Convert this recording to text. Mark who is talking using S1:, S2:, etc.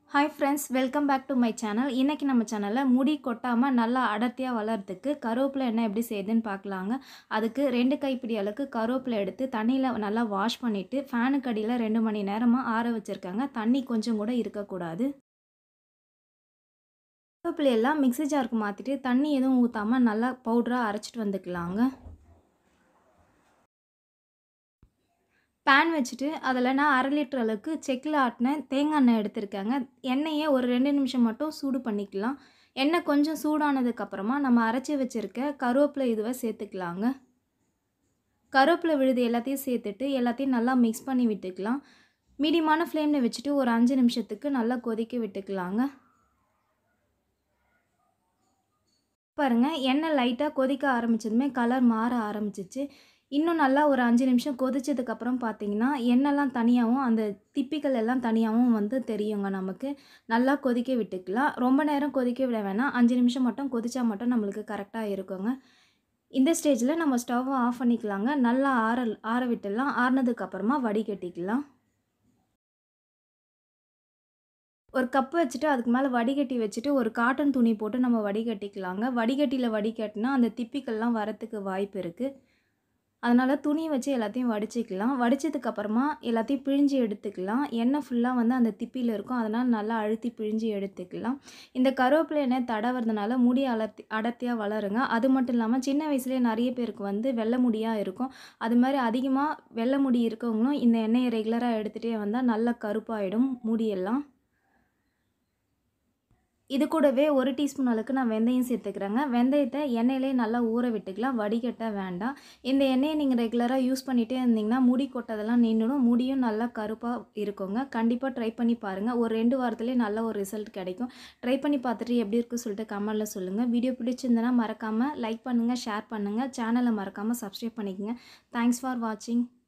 S1: hi friends welcome back to my channel இன்றைக்கி நம்ம சேனலில் முடி கொட்டாமல் நல்லா அடர்த்தியாக வளர்கிறதுக்கு கருவேப்பிலை என்ன எப்படி செய்யுதுன்னு பார்க்கலாங்க அதுக்கு ரெண்டு கைப்பிடி அளவுக்கு கருவேப்பிலை எடுத்து தண்ணியில் நல்லா வாஷ் பண்ணிவிட்டு ஃபேனுக்கு அடியில் ரெண்டு மணி நேரமாக ஆற வச்சுருக்காங்க தண்ணி கொஞ்சம் கூட இருக்கக்கூடாது கருவேப்பிலையெல்லாம் மிக்ஸி ஜாருக்கு மாற்றிட்டு தண்ணி எதுவும் ஊற்றாமல் நல்லா பவுடராக அரைச்சிட்டு வந்துக்கலாங்க பேன் வச்சுட்டு அதில் நான் அரை லிட்டர் அளவுக்கு செக்கில் ஆட்டின தேங்காய் எண்ணெய் எடுத்திருக்கேங்க எண்ணெயை ஒரு ரெண்டு நிமிஷம் மட்டும் சூடு பண்ணிக்கலாம் எண்ணெய் கொஞ்சம் சூடானதுக்கப்புறமா நம்ம அரைச்சி வச்சுருக்க கருவேப்பிலை இதுவை சேர்த்துக்கலாங்க கருவேப்பிலை விழுது எல்லாத்தையும் சேர்த்துட்டு எல்லாத்தையும் நல்லா மிக்ஸ் பண்ணி விட்டுக்கலாம் மீடியமான ஃப்ளேமில் வச்சுட்டு ஒரு அஞ்சு நிமிஷத்துக்கு நல்லா கொதிக்க விட்டுக்கலாங்க பாருங்கள் எண்ணெய் லைட்டாக கொதிக்க ஆரம்பித்ததுமே கலர் மாற ஆரம்பிச்சிச்சு இன்னும் நல்லா ஒரு அஞ்சு நிமிஷம் கொதிச்சதுக்கப்புறம் பார்த்தீங்கன்னா எண்ணெய்லாம் தனியாகவும் அந்த திப்பிகள் எல்லாம் தனியாகவும் வந்து தெரியுங்க நமக்கு நல்லா கொதிக்க விட்டுக்கலாம் ரொம்ப நேரம் கொதிக்க விட வேணாம் அஞ்சு நிமிஷம் மட்டும் கொதிச்சா மட்டும் நம்மளுக்கு கரெக்டாக இருக்குங்க இந்த ஸ்டேஜில் நம்ம ஸ்டவ்வை ஆஃப் பண்ணிக்கலாங்க நல்லா ஆற ஆற விட்டுடலாம் ஆறினதுக்கப்புறமா வடிகட்டிக்கலாம் ஒரு கப்பு வச்சுட்டு அதுக்கு மேலே வடிகட்டி வச்சுட்டு ஒரு காட்டன் துணி போட்டு நம்ம வடிகட்டிக்கலாங்க வடிகட்டியில் வடிகட்டினா அந்த திப்பிக்கள்லாம் வரத்துக்கு வாய்ப்பு இருக்குது அதனால் துணியை வச்சு எல்லாத்தையும் வடிச்சிக்கலாம் வடித்ததுக்கப்புறமா எல்லாத்தையும் பிழிஞ்சு எடுத்துக்கலாம் எண்ணெய் ஃபுல்லாக வந்து அந்த திப்பியில் இருக்கும் அதனால் நல்லா அழுத்தி பிழிஞ்சு எடுத்துக்கலாம் இந்த கருவேப்பிலை எண்ணெய் தடவுறதுனால முடி அடர்த்தி அடர்த்தியாக வளருங்க அது மட்டும் இல்லாமல் சின்ன வயசுலேயே நிறைய பேருக்கு வந்து வெள்ளை முடியாக இருக்கும் அது மாதிரி அதிகமாக வெள்ளை முடி இருக்கவங்களும் இந்த எண்ணெயை ரெகுலராக எடுத்துகிட்டே வந்தால் நல்லா கருப்பாயிடும் முடியெல்லாம் இது கூடவே ஒரு டீஸ்பூன் அளவுக்கு நான் வெந்தயம் சேர்த்துக்கிறேங்க வெந்தயத்தை எண்ணெயிலே நல்லா ஊற விட்டுக்கலாம் வடிகட்ட வேண்டாம் இந்த எண்ணெயை நீங்கள் ரெகுலராக யூஸ் பண்ணிகிட்டே இருந்தீங்கன்னா முடி கொட்டதெல்லாம் நின்றுடும் முடியும் நல்லா கருப்பாக இருக்குங்க கண்டிப்பாக ட்ரை பண்ணி பாருங்கள் ஒரு ரெண்டு வாரத்துலேயே நல்ல ஒரு ரிசல்ட் கிடைக்கும் ட்ரை பண்ணி பார்த்துட்டு எப்படி இருக்குன்னு சொல்லிட்டு கமெண்டில் சொல்லுங்கள் வீடியோ பிடிச்சிருந்தனா மறக்காமல் லைக் பண்ணுங்கள் ஷேர் பண்ணுங்கள் சேனலை மறக்காமல் சப்ஸ்கிரைப் பண்ணிக்கோங்க தேங்க்ஸ் ஃபார் வாட்சிங்